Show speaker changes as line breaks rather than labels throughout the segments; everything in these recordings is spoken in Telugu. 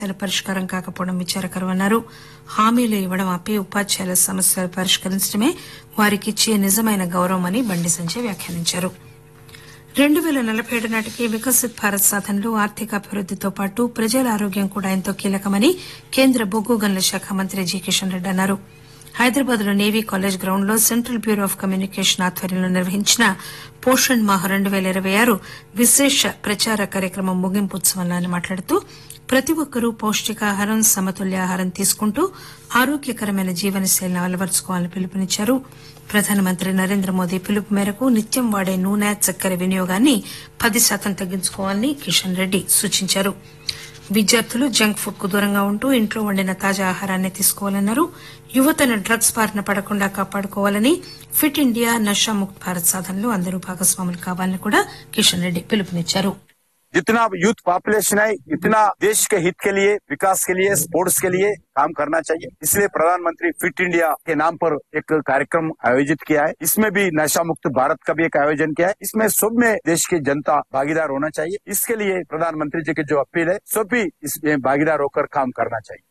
సమస్యల పరిష్కారం కాకపోవడం విచారకరమన్నారు హామీలు ఇవ్వడం ఆపి ఉపాధ్యాయుల సమస్యలు పరిష్కరించడమే వారికిచ్చే నిజమైన గౌరవమని బండి సంజయ్ వ్యాఖ్యానించారు రెండు పేల నలబై ఏడు నాటికి వికసిత్ భారత్ సాధనలో ఆర్థికాభివృద్దితో పాటు ప్రజల ఆరోగ్యం కూడా ఎంతో కీలకమని కేంద్ర బొగ్గు గనుల శాఖ మంత్రి జి కిషన్ రెడ్డి అన్నారు హైదరాబాద్ లో నేవీ కాలేజ్ గ్రౌండ్ లో సెంట్రల్ బ్యూరో ఆఫ్ కమ్యూనికేషన్ ఆధ్వర్యంలో నిర్వహించిన పోషణ్ మాహ్ రెండు పేల ఇరవై ఆరు విశేష ప్రచార కార్యక్రమం ముగింపు ఉత్సవంలో ఆయన మాట్లాడుతూ ప్రతి ఒక్కరూ పౌష్టికాహారం సమతుల్యాహారం తీసుకుంటూ ఆరోగ్యకరమైన జీవనశైలిని అలవరుచుకోవాలని పిలుపునిచ్చారు ప్రధానమంత్రి నరేంద్ర మోదీ పిలుపు మేరకు నిత్యం వాడే నూనె చక్కెర వినియోగాన్ని పది శాతం తగ్గించుకోవాలని కిషన్ రెడ్డి సూచించారు విద్యార్థులు జంక్ ఫుడ్ కు దూరంగా ఉంటూ ఇంట్లో వండిన తాజా ఆహారాన్ని తీసుకోవాలన్నారు యువతను డ్రగ్స్ బారిన పడకుండా కాపాడుకోవాలని ఫిట్ ఇండియా నషాముక్త్ భారత్ సాధనలో అందరూ భాగస్వాములు కావాలని కూడా కిషన్ రెడ్డి పిలుపునిచ్చారు
जितना यूथ पॉपुलेशन है इतना देश के हित के लिए विकास के लिए स्पोर्ट्स के लिए काम करना चाहिए इसलिए प्रधानमंत्री फिट इंडिया के नाम पर एक कार्यक्रम आयोजित किया है इसमें भी नशा मुक्त भारत का भी एक आयोजन किया है इसमें सब में देश की जनता भागीदार होना चाहिए इसके लिए प्रधानमंत्री जी की जो अपील है सब भी इसमें भागीदार होकर काम करना चाहिए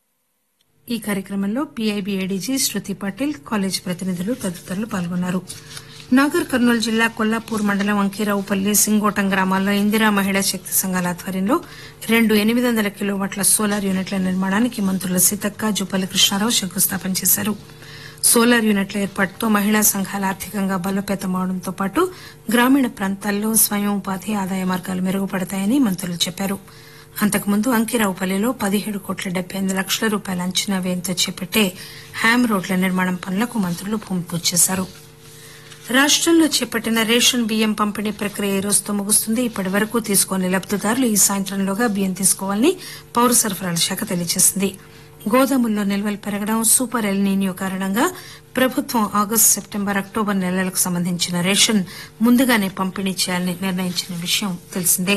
ఈ కార్యక్రమంలో PIB ADG Shruti Patil college ప్రతినిధులు తదితరులు పాల్గొన్నారు నాగర్ కర్నూలు జిల్లా కొల్లాపూర్ మండలం అంకీరావుపల్లి సింగోటం గ్రామాల్లో ఇందిరా మహిళా శక్తి సంఘాల ఆధ్వర్యంలో రెండు ఎనిమిది వందల కిలోవాట్ల సోలార్ యూనిట్ల నిర్మాణానికి మంత్రుల సీతక్క జుపల్లి కృష్ణారావు శంకుస్థాపన చేశారు సోలార్ యూనిట్ల ఏర్పాటుతో మహిళా సంఘాలు ఆర్థికంగా బలోపేతమవడంతో పాటు గ్రామీణ ప్రాంతాల్లో స్వయం ఉపాధి ఆదాయ మార్గాలు మెరుగుపడతాయని మంత్రులు చెప్పారు అంతకుముందు అంకిరావుపల్లిలో పదిహేడు కోట్ల డెబ్బై ఎనిమిది లక్షల రూపాయల అంచనా వ్యయంతో చేపట్టే హ్యామ్ రోడ్ల నిర్మాణం పనులకు మంత్రులు భూమి పూజ చేశారు రాష్టంలో చేపట్టిన రేషన్ బియ్యం పంపిణీ ప్రక్రియ ఈ రోజుతో ముగుస్తుంది ఇప్పటి వరకు తీసుకోని లబ్దిదారులు ఈ సాయంత్రంలోగా బియ్యం తీసుకోవాలని పౌర సరఫరాల శాఖ తెలియజేసింది గోదాముల్లో నిల్వలు పెరగడం సూపర్ ఎల్ నీనియో కారణంగా ప్రభుత్వం ఆగస్టు సెప్టెంబర్ అక్టోబర్ నెలలకు సంబంధించిన రేషన్ ముందుగానే పంపిణీ చేయాలని నిర్ణయించిన విషయం తెలిసిందే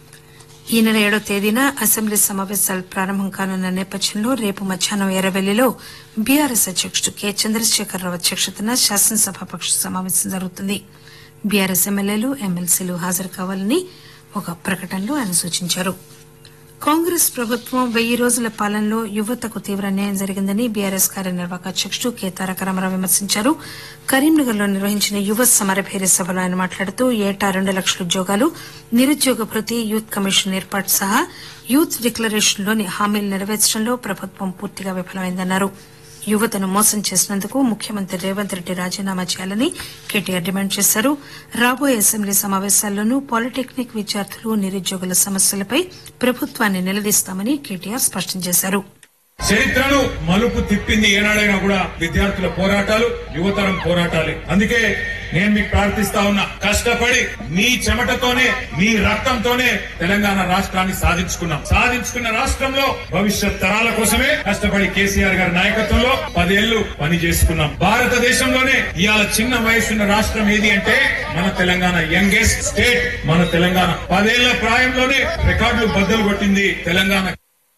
ఈ నెల ఏడో తేదీన అసెంబ్లీ సమావేశాలు ప్రారంభం కానున్న నేపథ్యంలో రేపు మధ్యాహ్నం ఎర్రవెల్లిలో బీఆర్ఎస్ అధ్యకుడు కె చంద్రశేఖరరావు అధ్యక్షతన శాసనసభాపక్ష సమావేశం జరుగుతుంది బీఆర్ఎస్ ఎమ్మెల్యేలు ఎమ్మెల్సీలు హాజరు కావాలని ఒక ప్రకటనలో ఆయన సూచించారు కాంగ్రెస్ ప్రభుత్వం వెయ్యి రోజుల పాలనలో యువతకు తీవ్ర అన్యాయం జరిగిందని బీఆర్ఎస్ కార్యనిర్వాహక అధ్యకుడు కె తారక రామారావు విమర్శించారు కరీంనగర్ లో నిర్వహించిన యువ సమరభేరి సభలో ఆయన మాట్లాడుతూ ఏటా రెండు లక్షల ఉద్యోగాలు నిరుద్యోగ భృతి యూత్ కమిషన్ ఏర్పాటు సహా యూత్ డిక్లరేషన్ లోని హామీలు నెరవేర్చడంలో ప్రభుత్వం పూర్తిగా విఫలమైందన్నారు యువతను మోసం చేసినందుకు ముఖ్యమంత్రి రేవంత్ రెడ్డి రాజీనామా చేయాలని కేటీఆర్ డిమాండ్ చేశారు రాబోయే అసెంబ్లీ సమావేశాల్లోనూ పాలిటెక్నిక్ విద్యార్థులు నిరుద్యోగుల సమస్యలపై ప్రభుత్వాన్ని నిలదీస్తామని కేటీఆర్ స్పష్టం చేశారు
చరిత్రను మలుపు తిప్పింది ఏనాడైనా కూడా విద్యార్థుల పోరాటాలు యువతరం పోరాటాలే అందుకే నేను మీకు ప్రార్థిస్తా ఉన్నా కష్టపడి మీ చెమటతోనే మీ రక్తంతోనే తెలంగాణ రాష్ట్రాన్ని సాధించుకున్నాం సాధించుకున్న రాష్ట్రంలో భవిష్యత్ తరాల కోసమే కష్టపడి కేసీఆర్ గారి నాయకత్వంలో పదేళ్లు పని చేసుకున్నాం భారతదేశంలోనే ఇవాళ చిన్న వయసున్న రాష్ట్రం ఏది అంటే మన తెలంగాణ యంగెస్ట్ స్టేట్ మన తెలంగాణ పదేళ్ల ప్రాయంలోనే రికార్డులు బద్దలు కొట్టింది తెలంగాణ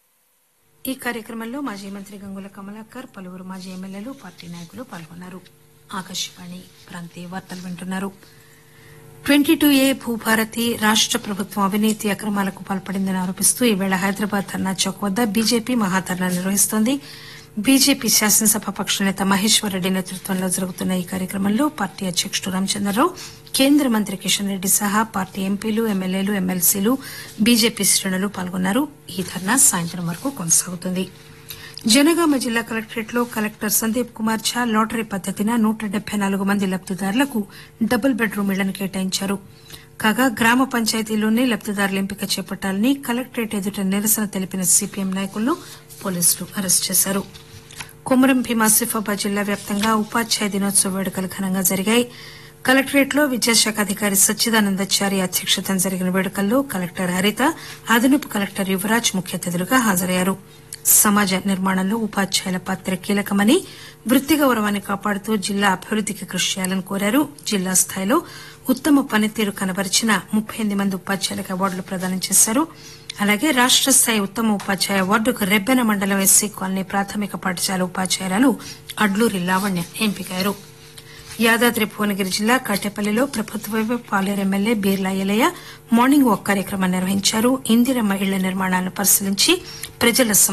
ఈ కార్యక్రమంలో మాజీ మంత్రి గంగుల కమలాకర్ పలువురు మాజీ ఎమ్మెల్యేలు పార్టీ నాయకులు పాల్గొన్నారు ఆకాశవాణి ప్రాంతీయ వార్తలు వింటున్నారు ట్వంటీ టూ ఏ భూభారతి రాష్ట ప్రభుత్వం అవినీతి అక్రమాలకు పాల్పడిందని ఆరోపిస్తూ ఈవేళ హైదరాబాద్ ధర్నా చౌక్ వద్ద బీజేపీ మహాధర్నా నిర్వహిస్తోంది బీజేపీ శాసనసభ పక్ష నేత మహేశ్వర్ రెడ్డి నేతృత్వంలో జరుగుతున్న ఈ కార్యక్రమంలో పార్టీ అధ్యకుడు రామచంద్రరావు కేంద్ర మంత్రి కిషన్ రెడ్డి సహా పార్టీ ఎంపీలు ఎమ్మెల్యేలు ఎమ్మెల్సీలు బీజేపీ శ్రేణులు పాల్గొన్నారు ఈ ధర్నా సాయంత్రం వరకు కొనసాగుతుంది జనగామ జిల్లా కలెక్టరేట్ లో కలెక్టర్ సందీప్ కుమార్ ఝా లాటరీ పద్దతిన నూట డెబ్బై నాలుగు మంది లబ్దిదారులకు డబుల్ బెడ్రూమ్ ఇళ్లను కేటాయించారు కాగా గ్రామ పంచాయతీలోనే లబ్దిదారుల ఎంపిక చేపట్టాలని కలెక్టరేట్ ఎదుట నిరసన తెలిపిన సిపిఎం నాయకులను పోలీసులు అరెస్టు చేశారు కొమరం భీం ఆసిఫాబాద్ జిల్లా వ్యాప్తంగా ఉపాధ్యాయ దినోత్సవ వేడుకలు ఘనంగా జరిగాయి కలెక్టరేట్ లో విద్యాశాఖ అధికారి సచ్చిదానందచారి అధ్యక్షతన జరిగిన వేడుకల్లో కలెక్టర్ హరిత అదనపు కలెక్టర్ యువరాజ్ ముఖ్య అతిథులుగా హాజరయ్యారు సమాజ నిర్మాణంలో ఉపాధ్యాయుల పాత్ర కీలకమని వృత్తి గౌరవాన్ని కాపాడుతూ జిల్లా అభివృద్దికి కృషి చేయాలని కోరారు జిల్లా స్థాయిలో ఉత్తమ పనితీరు కనబరిచిన ముప్పై ఎనిమిది మంది ఉపాధ్యాయులకు అవార్డులు ప్రదానం చేశారు అలాగే రాష్ట స్థాయి ఉత్తమ ఉపాధ్యాయ అవార్డుకు రెబ్బెన మండలం ఎస్సీ కాలనీ ప్రాథమిక పాఠశాల ఉపాధ్యాయురాలు అడ్లూరి లావణ్య ఎంపికయ్యారు యాదాద్రి భువనగిరి జిల్లా కాటేపల్లిలో ప్రభుత్వ వైపు Paleru MLA Birla Ilaiah morning walk కార్యక్రమం నిర్వహించారు ఇందిరమ్మ ఇళ్ల నిర్మాణాలను పరిశీలించి ప్రజల